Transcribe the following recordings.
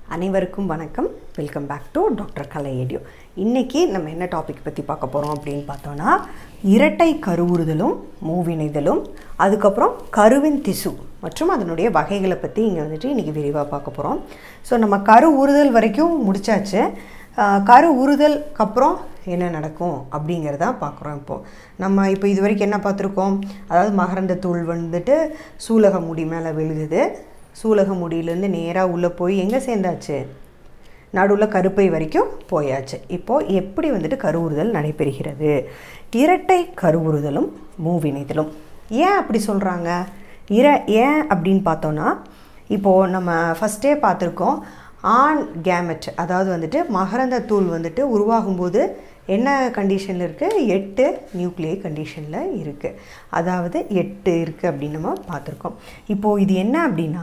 அனைவருக்கும் வணக்கம் welcome back to doctor Kalai ஏடியோ இன்றைக்கி நம்ம என்ன டாபிக் பற்றி பார்க்க போகிறோம் அப்படின்னு பார்த்தோன்னா இரட்டை கருவுறுதலும் மூவிணைதலும் அதுக்கப்புறம் கருவின் திசு மற்றும் அதனுடைய வகைகளை பற்றி இங்கே வந்துட்டு இன்றைக்கி விரிவாக பார்க்க போகிறோம் ஸோ நம்ம கரு உறுதல் வரைக்கும் முடிச்சாச்சு ஆஹ் கரு உறுதலுக்கு அப்புறம் என்ன நடக்கும் அப்படிங்கிறத பார்க்குறோம் இப்போது நம்ம இப்போ இது வரைக்கும் என்ன பார்த்துருக்கோம் அதாவது மகரந்த தூள் வந்துட்டு சூலக முடி மேலே விழுகுது சூலக முடியிலேருந்து நேராக உள்ளே போய் எங்கே சேர்ந்தாச்சு நடுவில் கருப்பை வரைக்கும் போயாச்சு இப்போது எப்படி வந்துட்டு கருவுறுதல் நடைபெறுகிறது இரட்டை கருவுறுதலும் மூவிணைதலும் ஏன் அப்படி சொல்கிறாங்க இர ஏன் அப்படின்னு பார்த்தோன்னா இப்போது நம்ம ஃபஸ்ட்டே பார்த்துருக்கோம் ஆண் கேமெட் அதாவது வந்துட்டு மகரந்த தூள் வந்துட்டு உருவாகும்போது என்ன கண்டிஷனில் இருக்குது எட்டு நியூக்ளியை கண்டிஷனில் இருக்குது அதாவது எட்டு இருக்குது அப்படின்னு நம்ம பார்த்துருக்கோம் இப்போது இது என்ன அப்படின்னா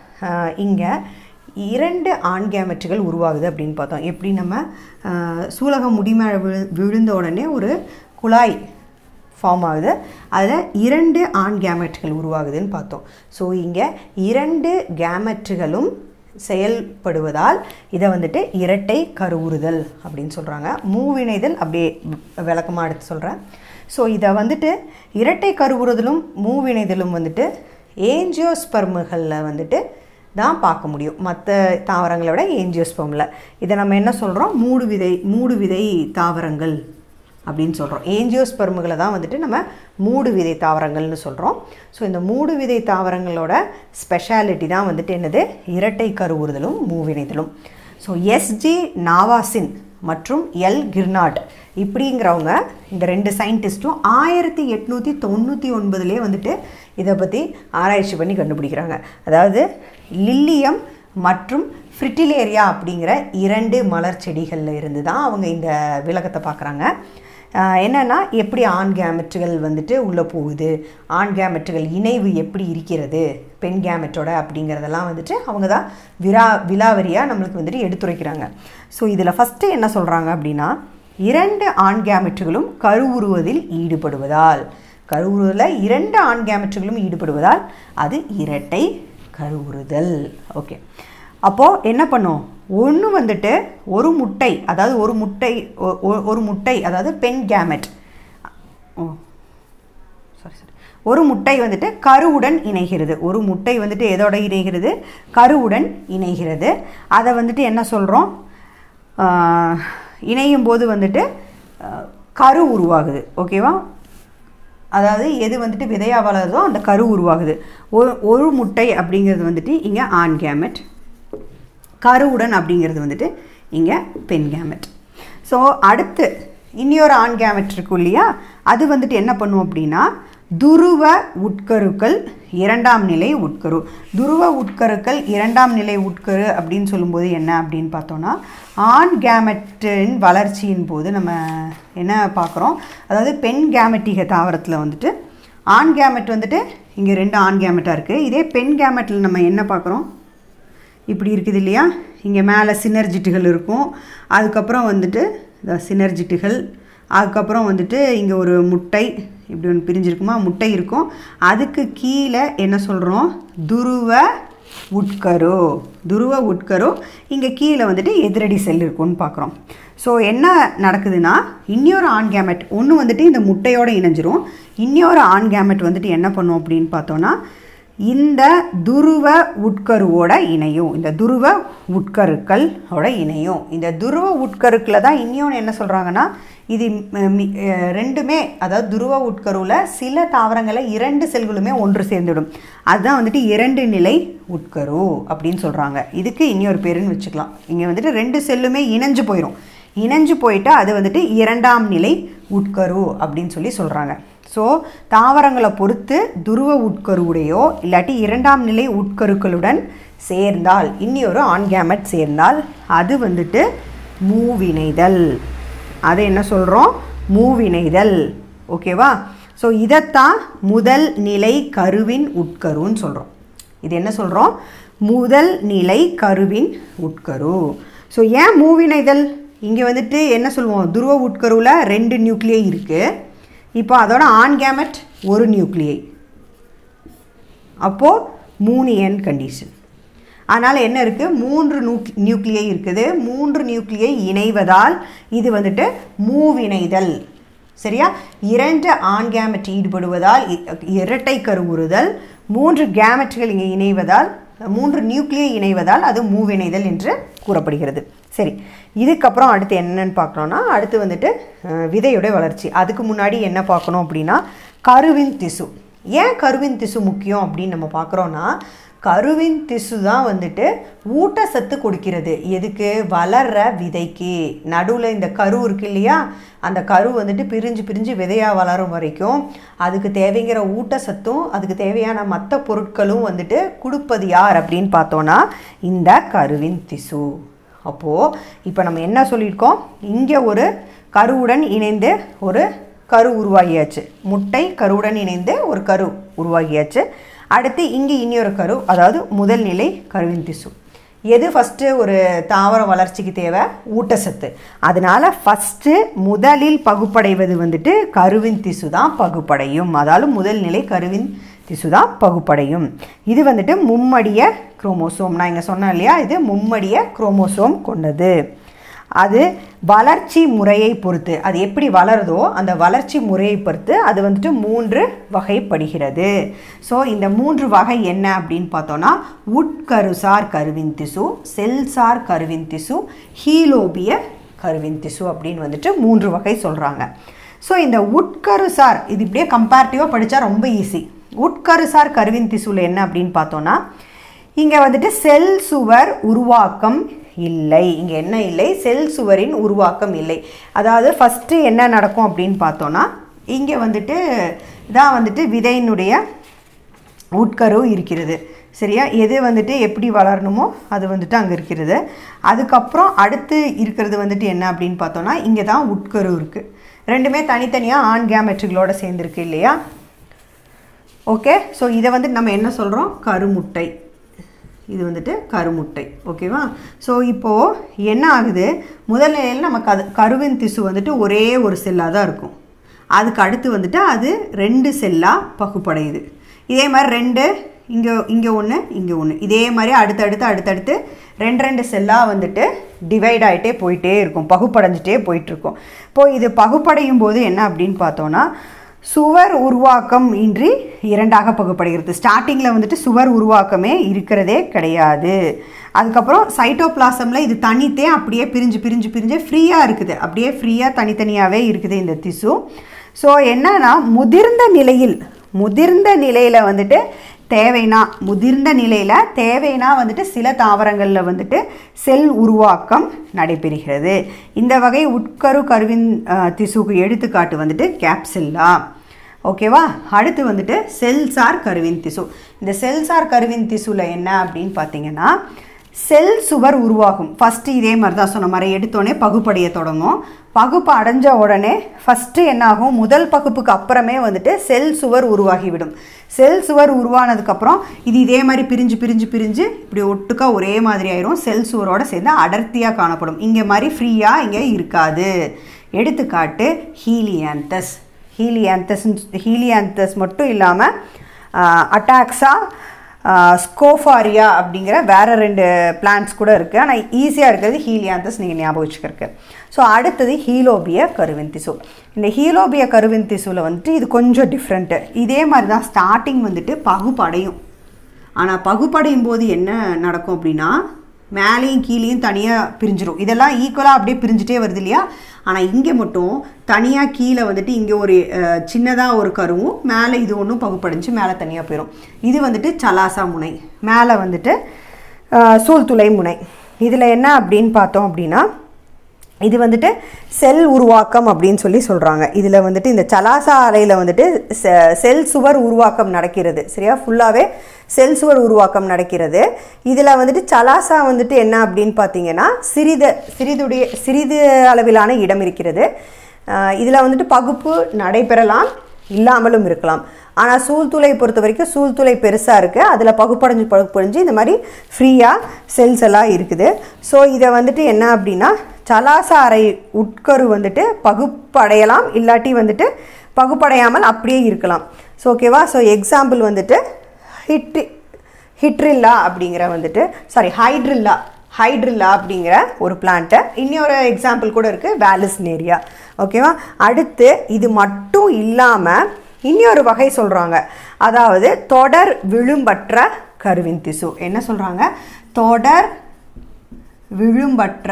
இங்கே இரண்டு ஆண் கேமெட்டுகள் உருவாகுது அப்படின்னு பார்த்தோம் எப்படி நம்ம ஆஹ், சூலகம் முடிமேலே விழு விழுந்த உடனே ஒரு குழாய் ஃபார்ம் ஆகுது அதில் இரண்டு ஆண் கேமெட்டுகள் உருவாகுதுன்னு பார்த்தோம் ஸோ இங்கே இரண்டு கேமெட்டுகளும் செயல்படுவதால் இதை வந்துட்டு இரட்டை கருவுறுதல் அப்படின்னு சொல்கிறாங்க மூவிணைதல் அப்படியே விளக்கமாக எடுத்து சொல்கிறேன் ஸோ இதை வந்துட்டு இரட்டை கருவுறுதலும் மூவிணைதலும் வந்துட்டு ஏஞ்சியோஸ்பர்முகளில் வந்துட்டு தான் பார்க்க முடியும் மற்ற தாவரங்களை விட ஏஞ்சியோஸ்பர்மில் இதை நம்ம என்ன சொல்கிறோம் மூடு விதை மூடு விதை தாவரங்கள் அப்படின்னு சொல்கிறோம் ஏஞ்சியோஸ்பெர்முகளை தான் வந்துட்டு நம்ம மூடு விதை தாவரங்கள்னு சொல்கிறோம் ஸோ இந்த மூடு விதை தாவரங்களோட ஸ்பெஷாலிட்டி தான் வந்துட்டு என்னது இரட்டை கருவுறுதலும் மூவிணைதலும் ஸோ எஸ்ஜி நாவாசின் மற்றும் எல் கிர்னாட் இப்படிங்கிறவங்க இந்த ரெண்டு சயின்டிஸ்ட்டும் ஆயிரத்தி எட்நூற்றி தொண்ணூற்றி ஒன்பதுலேயே வந்துட்டு இதை பற்றி ஆராய்ச்சி பண்ணி கண்டுபிடிக்கிறாங்க அதாவது லில்லியம் மற்றும் ஃப்ரிட்டிலேரியா அப்படிங்கிற இரண்டு மலர் செடிகளில் இருந்து தான் அவங்க இந்த விளக்கத்தை பார்க்குறாங்க என்னென்னா எப்படி ஆண் கேமெட்டுகள் வந்துட்டு உள்ளே போகுது ஆண் கேமெட்டுகள் இணைவு எப்படி இருக்கிறது பெண் கேமெட்டோட அப்படிங்கிறதெல்லாம் வந்துட்டு அவங்க தான் விரா விலாவரியாக நம்மளுக்கு வந்துட்டு எடுத்துரைக்கிறாங்க ஸோ இதில் ஃபஸ்ட்டு என்ன சொல்கிறாங்க அப்படின்னா இரண்டு ஆண் கேமெட்டுகளும் கருவுறுவதில் ஈடுபடுவதால் கருவுறுவதில் இரண்டு ஆண் கேமெட்டுகளும் ஈடுபடுவதால் அது இரட்டை கருவுறுதல் ஓகே அப்போது என்ன பண்ணும் ஒன்று வந்துட்டு ஒரு முட்டை அதாவது ஒரு முட்டை ஒ- ஒ- ஒரு முட்டை அதாவது பெண் கேமெட் ஓ சாரி சாரி ஒரு முட்டை வந்துட்டு கருவுடன் இணைகிறது ஒரு முட்டை வந்துட்டு எதோட இணைகிறது கருவுடன் இணைகிறது அதை வந்துட்டு என்ன சொல்கிறோம் இணையும் போது வந்துட்டு ஆஹ், கரு உருவாகுது ஓகேவா அதாவது எது வந்துட்டு விதையா வளருதோ அந்த கரு உருவாகுது ஒரு ஒரு முட்டை அப்படிங்கிறது வந்துட்டு இங்கே ஆண் கேமெட் கருவுடன் அப்படிங்கிறது வந்துட்டு இங்கே பெண் கேமெட் ஸோ அடுத்து இன்னொரு ஆண் கேமெட் இருக்கும் இல்லையா அது வந்துட்டு என்ன பண்ணும் அப்படின்னா துருவ உட்கருக்கள் இரண்டாம் நிலை உட்கரு துருவ உட்கருக்கள் இரண்டாம் நிலை உட்கரு அப்படின்னு சொல்லும்போது என்ன அப்படின்னு பார்த்தோன்னா ஆண் கேமெட்டின் வளர்ச்சியின் போது நம்ம என்ன பார்க்குறோம் அதாவது பெண் கேமெட்டிக தாவரத்தில் வந்துட்டு ஆண் கேமெட் வந்துட்டு இங்கே ரெண்டு ஆண் கேமெட்டாக இருக்குது இதே பெண் கேமெட்டில் நம்ம என்ன பார்க்குறோம் இப்படி இருக்குது இல்லையா இங்கே மேலே சினர்ஜிட்டுகள் இருக்கும் அதுக்கப்புறம் வந்துட்டு இந்த சினர்ஜிட்டுகள் அதுக்கப்புறம் வந்துட்டு இங்கே ஒரு முட்டை இப்படி ஒன்று பிரிஞ்சிருக்குமா முட்டை இருக்கும் அதுக்கு கீழே என்ன சொல்கிறோம் துருவ உட்கரு துருவ உட்கரு இங்கே கீழே வந்துட்டு எதிரடி செல் இருக்கும்னு பார்க்குறோம் ஸோ என்ன நடக்குதுன்னா இன்னொரு ஆண் கேமெட் ஒன்று வந்துட்டு இந்த முட்டையோடு இணைஞ்சிரும் இன்னொரு ஆண் கேமெட் வந்துட்டு என்ன பண்ணும் அப்படின்னு பார்த்தோன்னா இந்த துருவ உட்கருவோட இணையும் இந்த துருவ உட்கருக்கள் ஓட இணையும் இந்த துருவ உட்கருக்களை தான் இன்னொன்று என்ன சொல்கிறாங்கன்னா இது ம- மி- அஹ் ரெண்டுமே அதாவது துருவ உட்கருவில் சில தாவரங்களில் இரண்டு செல்களுமே ஒன்று சேர்ந்துடும் அதுதான் வந்துட்டு இரண்டு நிலை உட்கரு அப்படின்னு சொல்கிறாங்க இதுக்கு இன்னொரு பேருன்னு வச்சுக்கலாம் இங்கே வந்துட்டு ரெண்டு செல்லுமே இணைஞ்சு போயிடும் இணைஞ்சு போயிட்டு அது வந்துட்டு இரண்டாம் நிலை உட்கரு அப்படின்னு சொல்லி சொல்கிறாங்க ஸோ தாவரங்களை பொறுத்து துருவ உட்கருவுடையோ இல்லாட்டி இரண்டாம் நிலை உட்கருக்களுடன் சேர்ந்தால் இன்னொரு ஆண் கேமெட் சேர்ந்தால் அது வந்துட்டு மூவிணைதல் அதை என்ன சொல்கிறோம் மூவிணைதல் ஓகேவா ஸோ இதைத்தான் முதல் நிலை கருவின் உட்கருன்னு சொல்கிறோம் இது என்ன சொல்கிறோம் முதல் நிலை கருவின் உட்கரு ஸோ ஏன் மூவிணைதல் இங்கே வந்துட்டு என்ன சொல்லுவோம் துருவ உட்கருவில் ரெண்டு நியூக்ளியை இருக்குது இப்போ அதோட ஆண் கேமெட் ஒரு நியூக்ளியை அப்போது மூணு என் கண்டிஷன் அதனால் என்ன இருக்குது மூன்று நியூக் நியூக்ளியை இருக்குது மூன்று நியூக்ளியை இணைவதால் இது வந்துட்டு மூவிணைதல் சரியா இரண்டு ஆண் கேமெட் ஈடுபடுவதால் இ- இரட்டை கருவுறுதல் மூன்று கேமெட்டுகள் இங்கே இணைவதால் மூன்று நியூக்ளியை இணைவதால் அது மூவிணைதல் என்று கூறப்படுகிறது சரி இதுக்கப்புறம் அடுத்து என்னன்னு பார்க்கணும்னா அடுத்து வந்துட்டு அஹ், விதையோட வளர்ச்சி அதுக்கு முன்னாடி என்ன பார்க்கணும் அப்படின்னா கருவின் திசு ஏன் கருவின் திசு முக்கியம் அப்படின்னு நம்ம பார்க்குறோன்னா கருவின் திசு தான் வந்துட்டு ஊட்டச்சத்து கொடுக்கிறது எதுக்கு வளர்ற விதைக்கு நடுவில் இந்த கரு இருக்கு இல்லையா அந்த கரு வந்துட்டு பிரிஞ்சு பிரிஞ்சு விதையாக வளரும் வரைக்கும் அதுக்கு தேவைங்கிற ஊட்டச்சத்தும் அதுக்கு தேவையான மற்ற பொருட்களும் வந்துட்டு கொடுப்பது யார் அப்படின்னு பார்த்தோன்னா இந்த கருவின் திசு அப்போது இப்போ நம்ம என்ன சொல்லியிருக்கோம் இங்கே ஒரு கருவுடன் இணைந்து ஒரு கரு உருவாகியாச்சு முட்டை கருவுடன் இணைந்து ஒரு கரு உருவாகியாச்சு அடுத்து இங்கே இனியொரு கரு அதாவது முதல் நிலை கருவின் திசு எது ஃபஸ்ட்டு ஒரு தாவர வளர்ச்சிக்கு தேவை ஊட்டச்சத்து அதனால ஃபஸ்ட்டு முதலில் பகுப்படைவது வந்துட்டு கருவின் திசு தான் பகுப்படையும் அதாவது முதல் நிலை கருவின் திசு தான் பகுப்படையும் இது வந்துட்டு மும்மடிய குரோமோசோம் நான் இங்கே சொன்னேன் இல்லையா இது மும்மடிய குரோமோசோம் கொண்டது அது வளர்ச்சி முறையை பொறுத்து அது எப்படி வளருதோ அந்த வளர்ச்சி முறையை பொறுத்து அது வந்துட்டு மூன்று வகைப்படுகிறது ஸோ இந்த மூன்று வகை என்ன அப்படின்னு பார்த்தோன்னா உட்கருசார் கருவின் திசு செல்சார் கருவின் திசு ஹீலோபிய கருவின் திசு அப்படின்னு வந்துட்டு மூன்று வகை சொல்கிறாங்க ஸோ இந்த உட்கருசார் இது இப்படியே கம்பேரிட்டிவாக படித்தா ரொம்ப ஈஸி உட்கருசார் கருவின் திசுவில் என்ன அப்படின்னு பார்த்தோன்னா இங்கே வந்துட்டு செல் சுவர் உருவாக்கம் இல்லை இங்கே என்ன இல்லை செல் சுவரின் உருவாக்கம் இல்லை அதாவது ஃபஸ்ட்டு என்ன நடக்கும் அப்படின்னு பார்த்தோன்னா இங்கே வந்துட்டு தான் வந்துட்டு விதையினுடைய உட்கரு இருக்கிறது சரியா எது வந்துட்டு எப்படி வளரணுமோ அது வந்துட்டு அங்கே இருக்கிறது அதுக்கப்புறம் அடுத்து இருக்கிறது வந்துட்டு என்ன அப்படின்னு பார்த்தோன்னா இங்கே தான் உட்கரு இருக்குது ரெண்டுமே தனித்தனியாக ஆண் கேமெட்ரிகளோட சேர்ந்துருக்கு இல்லையா ஓகே ஸோ இதை வந்துட்டு நம்ம என்ன சொல்கிறோம் கருமுட்டை இது வந்துட்டு கருமுட்டை ஓகேவா ஸோ இப்போது என்ன ஆகுது முதல் நிலையில் நம்ம கது கருவின் திசு வந்துட்டு ஒரே ஒரு செல்லாக தான் இருக்கும் அதுக்கு அடுத்து வந்துட்டு அது ரெண்டு செல்லாக பகுப்படையுது இதே மாதிரி ரெண்டு இங்கே இங்கே ஒன்று இங்கே ஒன்று இதே மாதிரி அடுத்தடுத்து அடுத்தடுத்து ரெண்டு ரெண்டு செல்லாக வந்துட்டு டிவைட் ஆகிட்டே போயிட்டே இருக்கும் பகுப்படைஞ்சிட்டே போயிட்டுருக்கும் இப்போ இது பகுப்படையும் போது என்ன அப்படின்னு பார்த்தோன்னா சுவர் உருவாக்கம் இன்றி இரண்டாக பகுப்படுகிறது ஸ்டார்டிங்கில் வந்துட்டு சுவர் உருவாக்கமே இருக்கிறதே கிடையாது அதுக்கப்புறம் சைட்டோபிளாசமில் இது தனித்தே அப்படியே பிரிஞ்சு பிரிஞ்சு பிரிஞ்சு ஃப்ரீயாக இருக்குது அப்படியே ஃப்ரீயாக தனித்தனியாகவே இருக்குது இந்த திசு ஸோ என்னன்னா முதிர்ந்த நிலையில் முதிர்ந்த நிலையில் வந்துட்டு தேவைனா முதிர்ந்த நிலையில் தேவைனா வந்துட்டு சில தாவரங்களில் வந்துட்டு செல் உருவாக்கம் நடைபெறுகிறது இந்த வகை உட்கரு கருவின் அஹ், திசுக்கு எடுத்துக்காட்டு வந்துட்டு கேப்சில்லா ஓகேவா அடுத்து வந்துட்டு செல்சார் கருவின் திசு இந்த செல்சார் கருவின் திசுவில் என்ன அப்படின்னு பார்த்தீங்கன்னா செல் சுவர் உருவாகும் ஃபஸ்ட்டு இதே மாதிரி தான் சொன்ன மாதிரி எடுத்தோடனே பகுப்படைய தொடங்கும் பகுப்பு அடைஞ்ச உடனே ஃபஸ்ட்டு என்னாகும் முதல் பகுப்புக்கு அப்புறமே வந்துட்டு செல் சுவர் உருவாகிவிடும் செல் சுவர் உருவானதுக்கப்புறம் இது இதே மாதிரி பிரிஞ்சு பிரிஞ்சு பிரிஞ்சு இப்படி ஒட்டுக்கா ஒரே மாதிரி ஆயிரும் செல் சுவரோட சேர்ந்து அடர்த்தியாக காணப்படும் இங்கே மாதிரி ஃப்ரீயாக இங்கே இருக்காது எடுத்துக்காட்டு ஹீலியாந்தஸ் ஹீலியாந்தஸ் ஹீலியாந்தஸ் மட்டும் இல்லாமல் அட்டாக்ஸா ஸ்கோஃபாரியா அப்படிங்கிற வேறு ரெண்டு பிளான்ட்ஸ் கூட இருக்குது ஆனால் ஈஸியாக இருக்கிறது ஹீலியாந்தஸ் நீங்கள் ஞாபகம் வச்சுக்கிறதுக்கு ஸோ அடுத்தது ஹீலோபிய கருவின் திசு இந்த ஹீலோபிய கருவின் திசுவில் வந்துட்டு இது கொஞ்சம் டிஃப்ரெண்ட்டு இதே மாதிரி தான் ஸ்டார்டிங் வந்துட்டு பகுப்படையும் ஆனால் பகுப்படையும் போது என்ன நடக்கும் அப்படின்னா மேலேயும் கீழேயும் தனியாக பிரிஞ்சிரும் இதெல்லாம் ஈக்குவலாக அப்படியே பிரிஞ்சுட்டே வருது இல்லையா ஆனால் இங்கே மட்டும் தனியாக கீழே வந்துட்டு இங்கே ஒரு சின்னதாக ஒரு கருவும் மேலே இது ஒன்றும் பகுப்படைஞ்சு மேலே தனியாக போயிடும் இது வந்துட்டு சலாசா முனை மேலே வந்துட்டு அஹ், சூழ்துளை முனை இதில் என்ன அப்படின்னு பார்த்தோம் அப்படின்னா இது வந்துட்டு செல் உருவாக்கம் அப்படின்னு சொல்லி சொல்கிறாங்க இதில் வந்துட்டு இந்த சலாசா அறையில் வந்துட்டு செ- செல் சுவர் உருவாக்கம் நடக்கிறது சரியா ஃபுல்லாகவே செல் சுவர் உருவாக்கம் நடக்கிறது இதில் வந்துட்டு சலாசா வந்துட்டு என்ன அப்படின்னு பார்த்தீங்கன்னா சிறிது சிறிதுடைய சிறிது அளவிலான இடம் இருக்கிறது இதில் வந்துட்டு பகுப்பு நடைபெறலாம் இல்லாமலும் இருக்கலாம் ஆனால் சூழ்துளை பொறுத்த வரைக்கும் சூழ்துளை பெருசாக இருக்குது அதில் பகுப்படைஞ்சு பகுப்படைஞ்சு இந்த மாதிரி ஃப்ரீயாக செல்ஸ் எல்லாம் இருக்குது ஸோ இதை வந்துட்டு என்ன அப்படின்னா சலாசா அறை உட்கரு வந்துட்டு பகுப்படையலாம் இல்லாட்டி வந்துட்டு பகுப்படையாமல் அப்படியே இருக்கலாம் ஸோ ஓகேவா ஸோ எக்ஸாம்பிள் வந்துட்டு ஹிட் ஹிட்ரில்லா அப்படிங்கிற வந்துட்டு சாரி ஹைட்ரில்லா ஹைட்ரில்லா அப்படிங்கிற ஒரு பிளான்ட்டு இன்னொரு எக்ஸாம்பிள் கூட இருக்குது வேலிஸ்னேரியா ஓகேவா அடுத்து இது மட்டும் இல்லாமல் இன்னொரு வகை சொல்கிறாங்க அதாவது தொடர் விழும்பற்ற கருவின் திசு என்ன சொல்கிறாங்க தொடர் விழும்பற்ற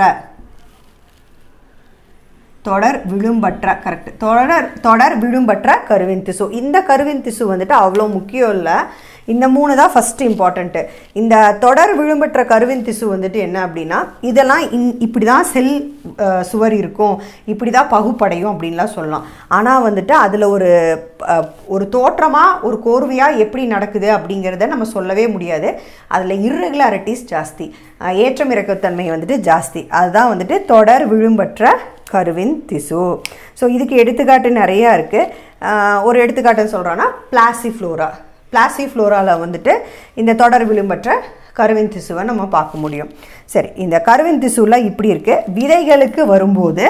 தொடர் விழும்பற்ற கரெக்ட் தொடர் தொடர் விழும்பற்ற கருவின் திசு இந்த கருவின் திசு வந்துட்டு அவ்வளோ முக்கியம் இல்லை இந்த மூணு தான் ஃபஸ்ட்டு இம்பார்ட்டண்ட்டு இந்த தொடர் விழும்பற்ற கருவின் திசு வந்துட்டு என்ன அப்படின்னா இதெல்லாம் இன் இப்படி தான் செல் அஹ், சுவர் இருக்கும் இப்படி தான் பகுப்படையும் அப்படின்லாம் சொல்லலாம் ஆனால் வந்துட்டு அதில் ஒரு அஹ், ஒரு தோற்றமாக ஒரு கோர்வையாக எப்படி நடக்குது அப்படிங்கிறத நம்ம சொல்லவே முடியாது அதில் irregularities ஜாஸ்தி அஹ், ஏற்றம் இறக்கத்தன்மை வந்துட்டு ஜாஸ்தி அதுதான் வந்துட்டு தொடர் விழும்பற்ற கருவின் திசு ஸோ இதுக்கு எடுத்துக்காட்டு நிறையா இருக்குது ஒரு எடுத்துக்காட்டுன்னு சொல்கிறோன்னா பிளாசிஃப்ளோரா பிளாசிஃப்ளோராவில் வந்துட்டு இந்த தொடர் விழும்பற்ற கருவின் திசுவை நம்ம பார்க்க முடியும் சரி இந்த கருவின் திசுவில் இப்படி இருக்குது விதைகளுக்கு வரும்போது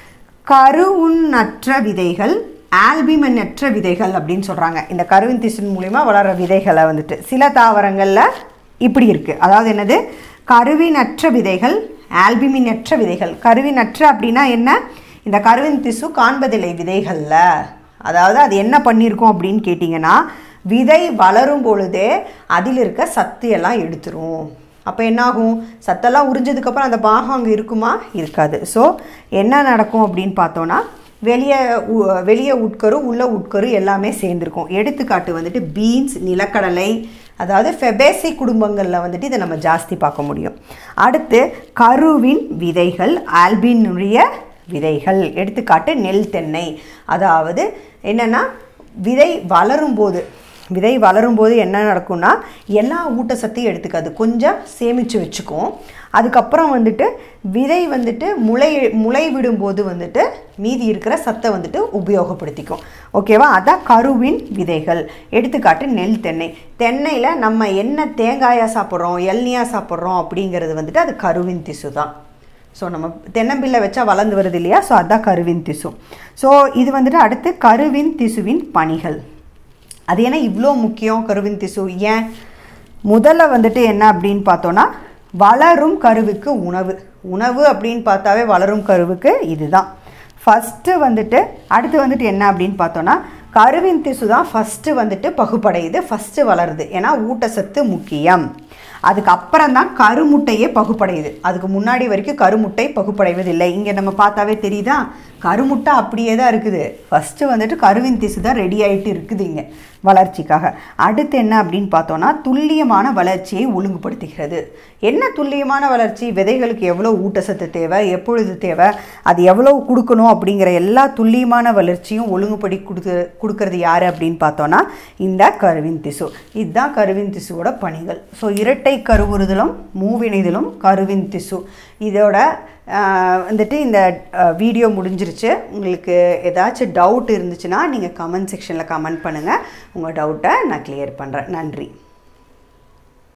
கருவுண்ணற்ற விதைகள் ஆல்பிமனற்ற விதைகள் அப்படின்னு சொல்கிறாங்க இந்த கருவின் திசுவின் மூலிமா வளர்கிற விதைகளை வந்துட்டு சில தாவரங்களில் இப்படி இருக்குது அதாவது என்னது கருவினற்ற விதைகள் ஆல்பிமினற்ற விதைகள் கருவினற்ற அப்படின்னா என்ன இந்த கருவின் திசு காண்பதில்லை விதைகளில் அதாவது அது என்ன பண்ணியிருக்கோம் அப்படின்னு கேட்டிங்கன்னா விதை வளரும் பொழுதே அதில் இருக்க சத்து எல்லாம் எடுத்துரும் அப்போ என்னாகும் சத்தெல்லாம் உறிஞ்சதுக்கப்புறம் அந்த பாகம் அங்கே இருக்குமா இருக்காது ஸோ என்ன நடக்கும் அப்படின்னு பார்த்தோன்னா வெளியே உ- வெளியே உட்கரு உள்ள உட்கரு எல்லாமே சேர்ந்துருக்கும் எடுத்துக்காட்டு வந்துட்டு பீன்ஸ் நிலக்கடலை அதாவது ஃபெபேசி குடும்பங்களில் வந்துட்டு இதை நம்ம ஜாஸ்தி பார்க்க முடியும் அடுத்து கருவின் விதைகள் ஆல்பினுடைய விதைகள் எடுத்துக்காட்டு நெல் தென்னை அதாவது என்னென்னா விதை வளரும்போது விதை வளரும்போது என்ன நடக்கும்னா எல்லா ஊட்டச்சத்தையும் எடுத்துக்காது கொஞ்சம் சேமித்து வச்சுக்கும் அதுக்கப்புறம் வந்துட்டு விதை வந்துட்டு முளை முளை விடும்போது வந்துட்டு மீதி இருக்கிற சத்தை வந்துட்டு உபயோகப்படுத்திக்கும் ஓகேவா அதான் கருவின் விதைகள் எடுத்துக்காட்டு நெல் தென்னை தென்னையில் நம்ம என்ன தேங்காயாக சாப்பிட்றோம் எள்னியாக சாப்பிட்றோம் அப்படிங்கிறது வந்துட்டு அது கருவின் திசு தான் ஸோ நம்ம தென்னம்பிள்ளை வச்சா வளர்ந்து வருது இல்லையா ஸோ அதான் கருவின் திசு ஸோ இது வந்துட்டு அடுத்து கருவின் திசுவின் பணிகள் அது ஏன்னா இவ்வளோ முக்கியம் கருவின் திசு ஏன் முதல்ல வந்துட்டு என்ன அப்படின்னு பார்த்தோன்னா வளரும் கருவுக்கு உணவு உணவு அப்படின்னு பார்த்தாவே வளரும் கருவுக்கு இதுதான் ஃபஸ்ட்டு வந்துட்டு அடுத்து வந்துட்டு என்ன அப்படின்னு பார்த்தோன்னா கருவின் திசு தான் ஃபஸ்ட்டு வந்துட்டு பகுப்படையுது ஃபஸ்ட்டு வளருது ஏன்னா ஊட்டச்சத்து முக்கியம் அதுக்கப்புறம் தான் கருமுட்டையே பகுப்படையுது அதுக்கு முன்னாடி வரைக்கும் கருமுட்டை பகுப்படைவதில்லை இங்கே நம்ம பார்த்தாவே தெரியுதா கருமுட்டை அப்படியே தான் இருக்குது ஃபஸ்ட்டு வந்துட்டு கருவின் திசு தான் ரெடி ஆகிட்டு இருக்குது இங்கே வளர்ச்சிக்காக அடுத்து என்ன அப்படின்னு பார்த்தோன்னா துல்லியமான வளர்ச்சியை ஒழுங்குபடுத்துகிறது என்ன துல்லியமான வளர்ச்சி விதைகளுக்கு எவ்வளோ ஊட்டச்சத்து தேவை எப்பொழுது தேவை அது எவ்வளோ கொடுக்கணும் அப்படிங்கிற எல்லா துல்லியமான வளர்ச்சியும் ஒழுங்குபடி கொடுக்கு கொடுக்கறது யார் அப்படின்னு பார்த்தோன்னா இந்த கருவின் திசு இதுதான் கருவின் திசுவோட பணிகள் ஸோ இரட்டை கருவுறுதலும் மூவிணைதலும் கருவின் திசு இதோட ஆஹ், வந்துட்டு இந்த வீடியோ முடிஞ்சிருச்சு உங்களுக்கு ஏதாச்சும் டவுட் இருந்துச்சுன்னா நீங்கள் கமெண்ட் செக்ஷனில் கமெண்ட் பண்ணுங்கள் உங்கள் டவுட்டை நான் கிளியர் பண்ணுறேன் நன்றி